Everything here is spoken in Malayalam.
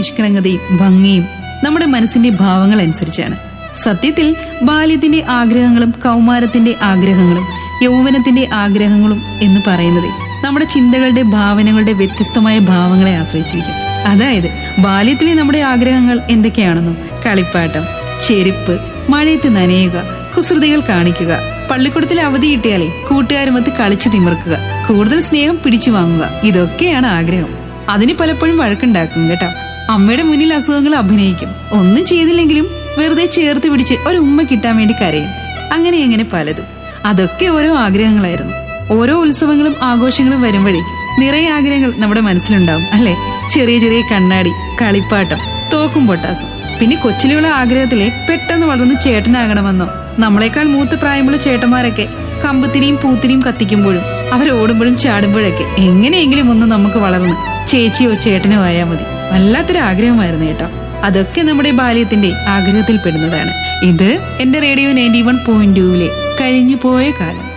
നിഷ്കളങ്കതയും ഭംഗിയും നമ്മുടെ മനസ്സിന്റെ ഭാവങ്ങൾ അനുസരിച്ചാണ് സത്യത്തിൽ ബാല്യത്തിന്റെ ആഗ്രഹങ്ങളും കൗമാരത്തിന്റെ ആഗ്രഹങ്ങളും യൗവനത്തിന്റെ ആഗ്രഹങ്ങളും എന്ന് പറയുന്നത് നമ്മുടെ ചിന്തകളുടെ ഭാവനകളുടെ വ്യത്യസ്തമായ ഭാവങ്ങളെ ആശ്രയിച്ചിരിക്കും അതായത് ബാല്യത്തിലെ നമ്മുടെ ആഗ്രഹങ്ങൾ എന്തൊക്കെയാണെന്നും കളിപ്പാട്ടം ചെരുപ്പ് മഴയത്ത് നനയുക കുസൃതികൾ കാണിക്കുക പള്ളിക്കൂടത്തിൽ അവധി കിട്ടിയാലേ കൂട്ടുകാരുമൊത്ത് കളിച്ചു തിമിർക്കുക കൂടുതൽ സ്നേഹം പിടിച്ചു വാങ്ങുക ഇതൊക്കെയാണ് ആഗ്രഹം അതിന് പലപ്പോഴും വഴക്കുണ്ടാക്കും കേട്ടോ അമ്മയുടെ മുന്നിൽ അസുഖങ്ങൾ അഭിനയിക്കും ഒന്നും ചെയ്തില്ലെങ്കിലും വെറുതെ ചേർത്ത് പിടിച്ച് ഒരു ഉമ്മ കിട്ടാൻ വേണ്ടി കരയും അങ്ങനെ അങ്ങനെ പലതും അതൊക്കെ ഓരോ ആഗ്രഹങ്ങളായിരുന്നു ഓരോ ഉത്സവങ്ങളും ആഘോഷങ്ങളും വരുമ്പോഴേ നിറയെ ആഗ്രഹങ്ങൾ നമ്മുടെ മനസ്സിലുണ്ടാവും അല്ലെ ചെറിയ ചെറിയ കണ്ണാടി കളിപ്പാട്ടം തോക്കും പൊട്ടാസും പിന്നെ കൊച്ചിലുള്ള ആഗ്രഹത്തിലെ പെട്ടെന്ന് വളർന്ന് ചേട്ടനാകണമെന്നോ നമ്മളെക്കാൾ മൂത്ത പ്രായമുള്ള ചേട്ടന്മാരൊക്കെ കമ്പത്തിരിയും പൂത്തിരിയും കത്തിക്കുമ്പോഴും അവരോടുമ്പോഴും ചാടുമ്പോഴൊക്കെ എങ്ങനെയെങ്കിലും ഒന്ന് നമുക്ക് വളർന്ന് ചേച്ചിയോ ചേട്ടനോ ആയാൽ മതി വല്ലാത്തൊരു ആഗ്രഹമായിരുന്നു കേട്ടോ അതൊക്കെ നമ്മുടെ ബാല്യത്തിന്റെ ആഗ്രഹത്തിൽ പെടുന്നതാണ് ഇത് എന്റെ റേഡിയോ നയൻറ്റി വൺ പോയിന്റ് ടൂവിലെ കഴിഞ്ഞു പോയ കാലം